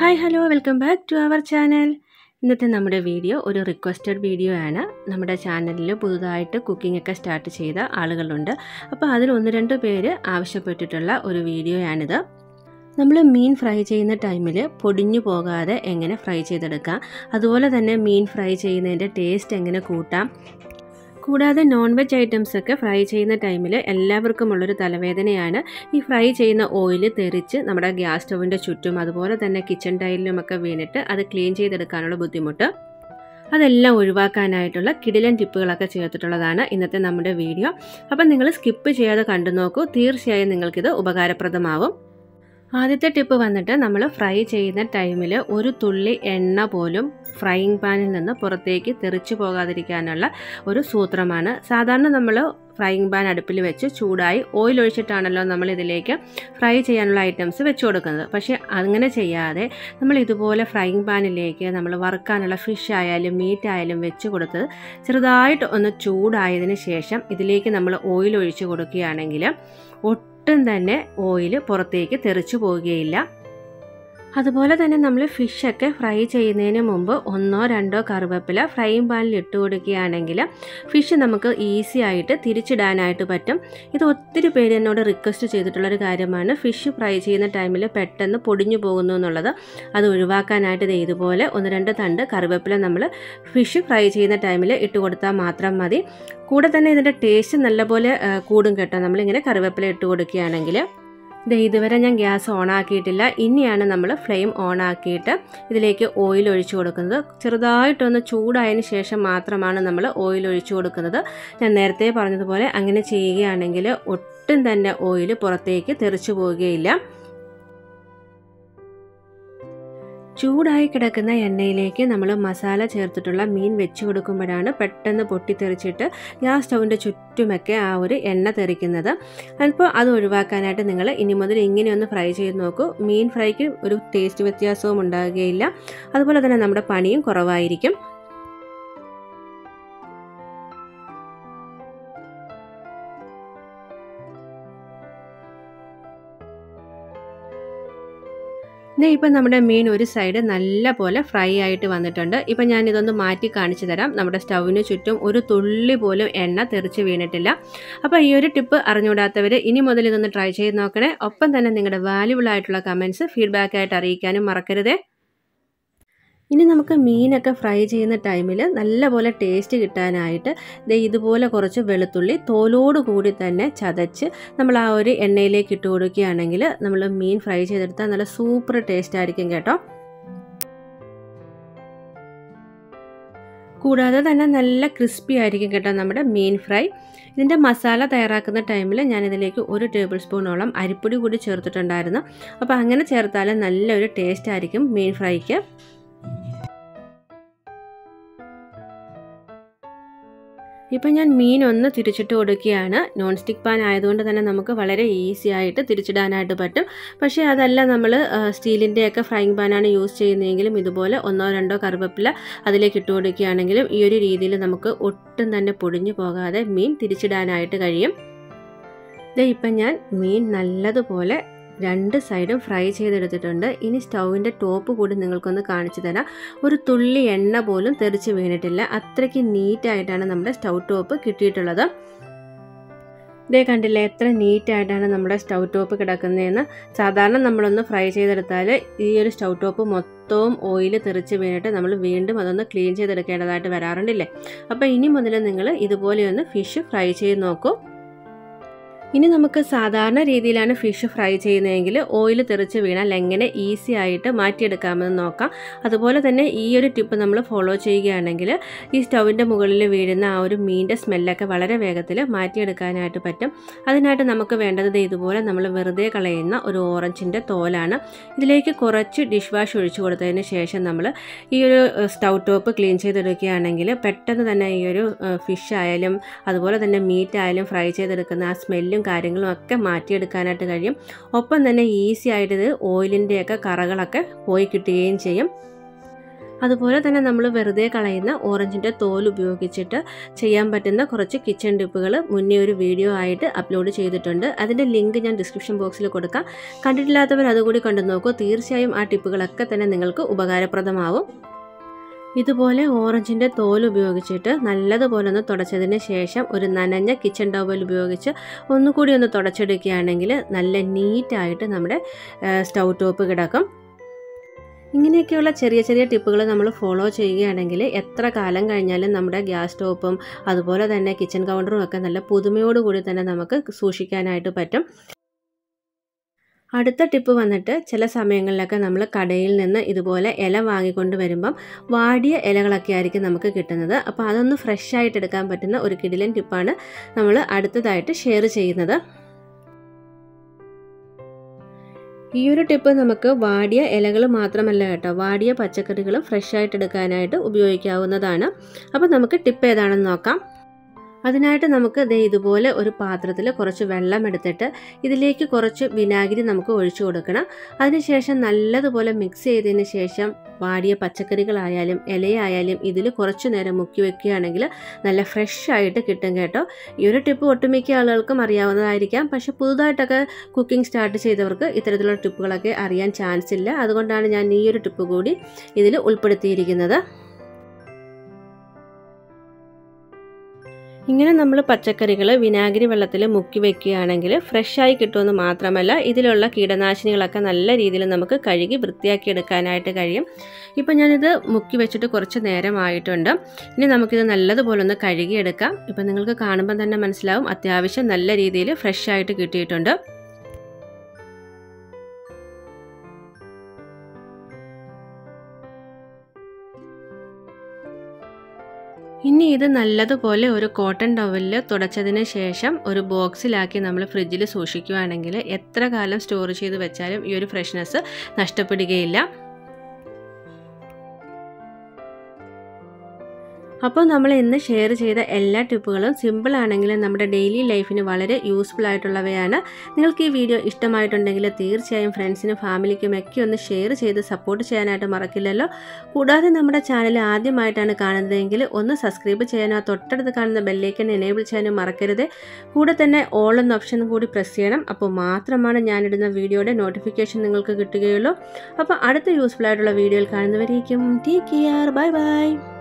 hi hello welcome back to our channel ഇന്നത്തെ നമ്മുടെ video ഒരു റിക്വസ്റ്റഡ് വീഡിയോ ആണ് നമ്മുടെ ചാനലിൽ പുതുതായിട്ട് കുക്കിംഗ് ഒക്കെ സ്റ്റാർട്ട് ചെയ്ത ആളുകളുണ്ട് അപ്പോൾ അതിൽ ഒന്ന് രണ്ട് പേര് ആവശ്യപ്പെട്ടിട്ടുള്ള ഒരു വീഡിയോയാണിത് നമ്മൾ മീൻ ഫ്രൈ ചെയ്യുന്ന ടൈമിൽ പൊടിഞ്ഞു പോകാതെ എങ്ങനെ ഫ്രൈ ചെയ്തെടുക്കാം അതുപോലെ തന്നെ മീൻ ഫ്രൈ ചെയ്യുന്നതിൻ്റെ ടേസ്റ്റ് എങ്ങനെ കൂട്ടാം കൂടാതെ നോൺ വെജ് ഐറ്റംസ് ഒക്കെ ഫ്രൈ ചെയ്യുന്ന ടൈമിൽ എല്ലാവർക്കും ഉള്ളൊരു തലവേദനയാണ് ഈ ഫ്രൈ ചെയ്യുന്ന ഓയിൽ തെറിച്ച് നമ്മുടെ ഗ്യാസ് സ്റ്റൗവിൻ്റെ ചുറ്റും അതുപോലെ തന്നെ കിച്ചൺ ടൈലിലുമൊക്കെ വീണിട്ട് അത് ക്ലീൻ ചെയ്തെടുക്കാനുള്ള ബുദ്ധിമുട്ട് അതെല്ലാം ഒഴിവാക്കാനായിട്ടുള്ള കിടിലൻ ടിപ്പുകളൊക്കെ ചേർത്തിട്ടുള്ളതാണ് ഇന്നത്തെ നമ്മുടെ വീഡിയോ അപ്പം നിങ്ങൾ സ്കിപ്പ് ചെയ്യാതെ കണ്ടു നോക്കൂ തീർച്ചയായും നിങ്ങൾക്കിത് ഉപകാരപ്രദമാവും ആദ്യത്തെ ടിപ്പ് വന്നിട്ട് നമ്മൾ ഫ്രൈ ചെയ്യുന്ന ടൈമിൽ ഒരു തുള്ളി എണ്ണ പോലും ഫ്രൈയിങ് പാനിൽ നിന്ന് പുറത്തേക്ക് തെറിച്ചു പോകാതിരിക്കാനുള്ള ഒരു സൂത്രമാണ് സാധാരണ നമ്മൾ ഫ്രൈയിങ് പാൻ അടുപ്പിൽ വെച്ച് ചൂടായി ഓയിൽ ഒഴിച്ചിട്ടാണല്ലോ നമ്മൾ ഇതിലേക്ക് ഫ്രൈ ചെയ്യാനുള്ള ഐറ്റംസ് വെച്ച് കൊടുക്കുന്നത് പക്ഷേ അങ്ങനെ ചെയ്യാതെ നമ്മൾ ഇതുപോലെ ഫ്രൈയിങ് പാനിലേക്ക് നമ്മൾ വറുക്കാനുള്ള ഫിഷ് ആയാലും മീറ്റ് ആയാലും വെച്ച് കൊടുത്തത് ചെറുതായിട്ട് ഒന്ന് ചൂടായതിന് ശേഷം ഇതിലേക്ക് നമ്മൾ ഓയിൽ ഒഴിച്ച് കൊടുക്കുകയാണെങ്കിൽ ഒട്ടും തന്നെ ഓയിൽ പുറത്തേക്ക് തെറിച്ചു പോവുകയില്ല അതുപോലെ തന്നെ നമ്മൾ ഫിഷൊക്കെ ഫ്രൈ ചെയ്യുന്നതിന് മുമ്പ് ഒന്നോ രണ്ടോ കറുവേപ്പില ഫ്രൈയിങ് പാനിൽ ഇട്ട് കൊടുക്കുകയാണെങ്കിൽ ഫിഷ് നമുക്ക് ഈസി ആയിട്ട് തിരിച്ചിടാനായിട്ട് പറ്റും ഇത് ഒത്തിരി പേര് എന്നോട് റിക്വസ്റ്റ് ചെയ്തിട്ടുള്ളൊരു കാര്യമാണ് ഫിഷ് ഫ്രൈ ചെയ്യുന്ന ടൈമിൽ പെട്ടെന്ന് പൊടിഞ്ഞു പോകുന്നു എന്നുള്ളത് അത് ഒഴിവാക്കാനായിട്ട് ഇത് ഇതുപോലെ ഒന്ന് രണ്ട് തണ്ട് കറിവേപ്പില നമ്മൾ ഫിഷ് ഫ്രൈ ചെയ്യുന്ന ടൈമിൽ ഇട്ട് കൊടുത്താൽ മാത്രം മതി കൂടെ തന്നെ ഇതിൻ്റെ ടേസ്റ്റ് നല്ലപോലെ കൂടും കേട്ടോ നമ്മളിങ്ങനെ കറിവേപ്പില ഇട്ട് കൊടുക്കുകയാണെങ്കിൽ ഇത് ഇതുവരെ ഞാൻ ഗ്യാസ് ഓൺ ആക്കിയിട്ടില്ല ഇനിയാണ് നമ്മൾ ഫ്ലെയിം ഓൺ ആക്കിയിട്ട് ഇതിലേക്ക് ഓയിൽ ഒഴിച്ചു കൊടുക്കുന്നത് ചെറുതായിട്ടൊന്ന് ചൂടായതിന് ശേഷം മാത്രമാണ് നമ്മൾ ഓയിൽ ഒഴിച്ചു കൊടുക്കുന്നത് ഞാൻ നേരത്തെ പറഞ്ഞതുപോലെ അങ്ങനെ ചെയ്യുകയാണെങ്കിൽ ഒട്ടും തന്നെ ഓയിൽ പുറത്തേക്ക് തെറിച്ചു പോവുകയില്ല ചൂടായി കിടക്കുന്ന എണ്ണയിലേക്ക് നമ്മൾ മസാല ചേർത്തിട്ടുള്ള മീൻ വെച്ച് കൊടുക്കുമ്പോഴാണ് പെട്ടെന്ന് പൊട്ടിത്തെറിച്ചിട്ട് ഗ്യാസ് സ്റ്റൗവിൻ്റെ ചുറ്റുമൊക്കെ ആ ഒരു എണ്ണ തെറിക്കുന്നത് അപ്പോൾ അത് ഒഴിവാക്കാനായിട്ട് നിങ്ങൾ ഇനി മുതൽ ഇങ്ങനെ ഒന്ന് ഫ്രൈ ചെയ്ത് നോക്കൂ മീൻ ഫ്രൈക്ക് ഒരു ടേസ്റ്റ് വ്യത്യാസവും ഉണ്ടാകുകയില്ല അതുപോലെ തന്നെ നമ്മുടെ പണിയും കുറവായിരിക്കും ദേ ഇപ്പം നമ്മുടെ മീൻ ഒരു സൈഡ് നല്ല പോലെ ഫ്രൈ ആയിട്ട് വന്നിട്ടുണ്ട് ഇപ്പം ഞാൻ ഇതൊന്ന് മാറ്റി കാണിച്ചു തരാം നമ്മുടെ സ്റ്റൗവിന് ചുറ്റും ഒരു തുള്ളി പോലും എണ്ണ തെറിച്ച് വീണിട്ടില്ല അപ്പോൾ ഈ ഒരു ടിപ്പ് അറിഞ്ഞുകൂടാത്തവർ ഇനി മുതൽ ഇതൊന്ന് ട്രൈ ചെയ്ത് നോക്കണേ ഒപ്പം തന്നെ നിങ്ങളുടെ വാല്യുബിൾ ആയിട്ടുള്ള കമൻസ് ഫീഡ്ബാക്ക് ആയിട്ട് അറിയിക്കാനും മറക്കരുതേ ഇനി നമുക്ക് മീനൊക്കെ ഫ്രൈ ചെയ്യുന്ന ടൈമിൽ നല്ലപോലെ ടേസ്റ്റ് കിട്ടാനായിട്ട് ദേ ഇതുപോലെ കുറച്ച് വെളുത്തുള്ളി തോലോട് കൂടി തന്നെ ചതച്ച് നമ്മൾ ആ ഒരു എണ്ണയിലേക്ക് ഇട്ട് കൊടുക്കുകയാണെങ്കിൽ നമ്മൾ മീൻ ഫ്രൈ ചെയ്തെടുത്താൽ നല്ല സൂപ്പർ ടേസ്റ്റ് ആയിരിക്കും കേട്ടോ കൂടാതെ തന്നെ നല്ല ക്രിസ്പി ആയിരിക്കും കേട്ടോ നമ്മുടെ മീൻ ഫ്രൈ ഇതിൻ്റെ മസാല തയ്യാറാക്കുന്ന ടൈമിൽ ഞാനിതിലേക്ക് ഒരു ടേബിൾ സ്പൂണോളം അരിപ്പൊടി കൂടി ചേർത്തിട്ടുണ്ടായിരുന്നു അപ്പോൾ അങ്ങനെ ചേർത്താൽ നല്ലൊരു ടേസ്റ്റ് ആയിരിക്കും മീൻ ഫ്രൈക്ക് ഇപ്പം ഞാൻ മീൻ ഒന്ന് തിരിച്ചിട്ട് കൊടുക്കുകയാണ് നോൺ സ്റ്റിക്ക് പാൻ ആയതുകൊണ്ട് തന്നെ നമുക്ക് വളരെ ഈസി ആയിട്ട് തിരിച്ചിടാനായിട്ട് പറ്റും പക്ഷേ അതല്ല നമ്മൾ സ്റ്റീലിൻ്റെയൊക്കെ ഫ്രൈങ് പാനാണ് യൂസ് ചെയ്യുന്നതെങ്കിലും ഇതുപോലെ ഒന്നോ രണ്ടോ കറുവപ്പില അതിലേക്ക് ഇട്ട് കൊടുക്കുകയാണെങ്കിലും ഈ ഒരു രീതിയിൽ നമുക്ക് ഒട്ടും തന്നെ പൊടിഞ്ഞു പോകാതെ മീൻ തിരിച്ചിടാനായിട്ട് കഴിയും ഇത് ഇപ്പം ഞാൻ മീൻ നല്ലതുപോലെ രണ്ട് സൈഡും ഫ്രൈ ചെയ്തെടുത്തിട്ടുണ്ട് ഇനി സ്റ്റൗവിൻ്റെ ടോപ്പ് കൂടി നിങ്ങൾക്കൊന്ന് കാണിച്ചു തരാം ഒരു തുള്ളി എണ്ണ പോലും തെറിച്ച് വീണിട്ടില്ല അത്രയ്ക്ക് നീറ്റായിട്ടാണ് നമ്മുടെ സ്റ്റൗ ടോപ്പ് കിട്ടിയിട്ടുള്ളത് ഇതേ കണ്ടില്ലേ എത്ര നീറ്റായിട്ടാണ് നമ്മുടെ സ്റ്റൗ ടോപ്പ് കിടക്കുന്നതെന്ന് സാധാരണ നമ്മളൊന്ന് ഫ്രൈ ചെയ്തെടുത്താൽ ഈ ഒരു സ്റ്റൗ ടോപ്പ് മൊത്തവും ഓയിൽ തെറിച്ച് വീണിട്ട് നമ്മൾ വീണ്ടും അതൊന്ന് ക്ലീൻ ചെയ്തെടുക്കേണ്ടതായിട്ട് വരാറുണ്ടല്ലേ അപ്പോൾ ഇനി മുതൽ നിങ്ങൾ ഇതുപോലെയൊന്ന് ഫിഷ് ഫ്രൈ ചെയ്ത് നോക്കൂ ഇനി നമുക്ക് സാധാരണ രീതിയിലാണ് ഫിഷ് ഫ്രൈ ചെയ്യുന്നതെങ്കിൽ ഓയിൽ തെറിച്ച് വീണാൽ എങ്ങനെ ഈസി ആയിട്ട് മാറ്റിയെടുക്കാമെന്ന് നോക്കാം അതുപോലെ തന്നെ ഈ ഒരു ടിപ്പ് നമ്മൾ ഫോളോ ചെയ്യുകയാണെങ്കിൽ ഈ സ്റ്റൗവിൻ്റെ മുകളിൽ വീഴുന്ന ആ ഒരു മീൻ്റെ സ്മെല്ലൊക്കെ വളരെ വേഗത്തിൽ മാറ്റിയെടുക്കാനായിട്ട് പറ്റും അതിനായിട്ട് നമുക്ക് വേണ്ടത് ഇതുപോലെ നമ്മൾ വെറുതെ കളയുന്ന ഒരു ഓറഞ്ചിൻ്റെ തോലാണ് ഇതിലേക്ക് കുറച്ച് ഡിഷ് വാഷ് ഒഴിച്ചു കൊടുത്തതിന് ശേഷം നമ്മൾ ഈ ഒരു സ്റ്റൗ ടോപ്പ് ക്ലീൻ ചെയ്തെടുക്കുകയാണെങ്കിൽ പെട്ടെന്ന് തന്നെ ഈ ഒരു ഫിഷ് ആയാലും അതുപോലെ തന്നെ മീറ്റ് ആയാലും ഫ്രൈ ചെയ്തെടുക്കുന്ന ആ സ്മെല്ലും കാര്യങ്ങളും ഒക്കെ മാറ്റിയെടുക്കാനായിട്ട് കഴിയും ഒപ്പം തന്നെ ഈസി ആയിട്ട് ഇത് ഓയിലിൻ്റെയൊക്കെ കറകളൊക്കെ പോയി കിട്ടുകയും ചെയ്യും അതുപോലെ തന്നെ നമ്മൾ വെറുതെ കളയുന്ന ഓറഞ്ചിൻ്റെ തോൽ ഉപയോഗിച്ചിട്ട് ചെയ്യാൻ പറ്റുന്ന കുറച്ച് കിച്ചൺ ടിപ്പുകൾ മുന്നേ ഒരു വീഡിയോ ആയിട്ട് അപ്ലോഡ് ചെയ്തിട്ടുണ്ട് അതിൻ്റെ ലിങ്ക് ഞാൻ ഡിസ്ക്രിപ്ഷൻ ബോക്സിൽ കൊടുക്കാം കണ്ടിട്ടില്ലാത്തവർ അതുകൂടി കണ്ടു നോക്കൂ തീർച്ചയായും ആ ടിപ്പുകളൊക്കെ തന്നെ നിങ്ങൾക്ക് ഉപകാരപ്രദമാവും ഇതുപോലെ ഓറഞ്ചിൻ്റെ തോൽ ഉപയോഗിച്ചിട്ട് നല്ലതുപോലെ ഒന്ന് തുടച്ചതിന് ശേഷം ഒരു നനഞ്ഞ കിച്ചൺ ടവൽ ഉപയോഗിച്ച് ഒന്നുകൂടി ഒന്ന് തുടച്ചെടുക്കുകയാണെങ്കിൽ നല്ല നീറ്റായിട്ട് നമ്മുടെ സ്റ്റൗ ടോപ്പ് കിടക്കും ഇങ്ങനെയൊക്കെയുള്ള ചെറിയ ചെറിയ ടിപ്പുകൾ നമ്മൾ ഫോളോ ചെയ്യുകയാണെങ്കിൽ എത്ര കാലം കഴിഞ്ഞാലും നമ്മുടെ ഗ്യാസ് സ്റ്റോപ്പും അതുപോലെ തന്നെ കിച്ചൺ കൗണ്ടറും ഒക്കെ നല്ല പുതുമയോടുകൂടി തന്നെ നമുക്ക് സൂക്ഷിക്കാനായിട്ട് പറ്റും അടുത്ത ടിപ്പ് വന്നിട്ട് ചില സമയങ്ങളിലൊക്കെ നമ്മൾ കടയിൽ നിന്ന് ഇതുപോലെ ഇല വാങ്ങിക്കൊണ്ട് വരുമ്പം വാടിയ ഇലകളൊക്കെ ആയിരിക്കും നമുക്ക് കിട്ടുന്നത് അപ്പോൾ അതൊന്ന് ഫ്രഷ് ആയിട്ട് എടുക്കാൻ പറ്റുന്ന ഒരു കിടിലൻ ടിപ്പാണ് നമ്മൾ അടുത്തതായിട്ട് ഷെയർ ചെയ്യുന്നത് ഈ ഒരു ടിപ്പ് നമുക്ക് വാടിയ ഇലകൾ മാത്രമല്ല കേട്ടോ വാടിയ പച്ചക്കറികളും ഫ്രഷ് ആയിട്ട് എടുക്കാനായിട്ട് ഉപയോഗിക്കാവുന്നതാണ് അപ്പോൾ നമുക്ക് ടിപ്പ് ഏതാണെന്ന് നോക്കാം അതിനായിട്ട് നമുക്ക് ദേ ഇതുപോലെ ഒരു പാത്രത്തിൽ കുറച്ച് വെള്ളം എടുത്തിട്ട് ഇതിലേക്ക് കുറച്ച് വിനാഗിരി നമുക്ക് ഒഴിച്ചു കൊടുക്കണം അതിനുശേഷം നല്ലതുപോലെ മിക്സ് ചെയ്തതിന് ശേഷം വാടിയ പച്ചക്കറികളായാലും ഇലയായാലും ഇതിൽ കുറച്ച് നേരം മുക്കി വെക്കുകയാണെങ്കിൽ നല്ല ഫ്രഷ് ആയിട്ട് കിട്ടും കേട്ടോ ഈ ഒരു ടിപ്പ് ഒട്ടുമിക്ക ആളുകൾക്കും അറിയാവുന്നതായിരിക്കാം പക്ഷെ പുതുതായിട്ടൊക്കെ കുക്കിംഗ് സ്റ്റാർട്ട് ചെയ്തവർക്ക് ഇത്തരത്തിലുള്ള ടിപ്പുകളൊക്കെ അറിയാൻ ചാൻസ് ഇല്ല അതുകൊണ്ടാണ് ഞാൻ ഈ ഒരു ടിപ്പ് കൂടി ഇതിൽ ഉൾപ്പെടുത്തിയിരിക്കുന്നത് ഇങ്ങനെ നമ്മൾ പച്ചക്കറികൾ വിനാഗിരി വെള്ളത്തിൽ മുക്കി വെക്കുകയാണെങ്കിൽ ഫ്രഷായി കിട്ടുമെന്ന് മാത്രമല്ല ഇതിലുള്ള കീടനാശിനികളൊക്കെ നല്ല രീതിയിൽ നമുക്ക് കഴുകി വൃത്തിയാക്കി എടുക്കാനായിട്ട് കഴിയും ഇപ്പം ഞാനിത് മുക്കി വെച്ചിട്ട് കുറച്ച് നേരമായിട്ടുണ്ട് ഇനി നമുക്കിത് നല്ലതുപോലെ ഒന്ന് കഴുകിയെടുക്കാം ഇപ്പം നിങ്ങൾക്ക് കാണുമ്പോൾ തന്നെ മനസ്സിലാവും അത്യാവശ്യം നല്ല രീതിയിൽ ഫ്രഷായിട്ട് കിട്ടിയിട്ടുണ്ട് ഇനി ഇത് നല്ലതുപോലെ ഒരു കോട്ടൺ ടവലിൽ തുടച്ചതിന് ശേഷം ഒരു ബോക്സിലാക്കി നമ്മൾ ഫ്രിഡ്ജിൽ സൂക്ഷിക്കുകയാണെങ്കിൽ എത്ര കാലം സ്റ്റോർ ചെയ്ത് വെച്ചാലും ഈ ഒരു ഫ്രഷ്നെസ് നഷ്ടപ്പെടുകയില്ല അപ്പോൾ നമ്മൾ ഇന്ന് ഷെയർ ചെയ്ത എല്ലാ ടിപ്പുകളും സിമ്പിൾ ആണെങ്കിലും നമ്മുടെ ഡെയിലി ലൈഫിന് വളരെ യൂസ്ഫുൾ ആയിട്ടുള്ളവയാണ് നിങ്ങൾക്ക് ഈ വീഡിയോ ഇഷ്ടമായിട്ടുണ്ടെങ്കിൽ തീർച്ചയായും ഫ്രണ്ട്സിനും ഫാമിലിക്കും ഒക്കെ ഒന്ന് ഷെയർ ചെയ്ത് സപ്പോർട്ട് ചെയ്യാനായിട്ട് മറക്കില്ലല്ലോ കൂടാതെ നമ്മുടെ ചാനൽ ആദ്യമായിട്ടാണ് കാണുന്നതെങ്കിൽ ഒന്ന് സബ്സ്ക്രൈബ് ചെയ്യാനോ തൊട്ടടുത്ത് കാണുന്ന ബെല്ലേക്കൻ എനേബിൾ ചെയ്യാനും മറക്കരുത് കൂടെ തന്നെ ഓൾ എന്ന ഓപ്ഷൻ കൂടി പ്രസ് ചെയ്യണം അപ്പോൾ മാത്രമാണ് ഞാനിടുന്ന വീഡിയോയുടെ നോട്ടിഫിക്കേഷൻ നിങ്ങൾക്ക് കിട്ടുകയുള്ളൂ അപ്പോൾ അടുത്ത യൂസ്ഫുൾ ആയിട്ടുള്ള വീഡിയോയിൽ കാണുന്നവരേക്കും ടേക്ക് കെയർ ബൈ ബൈ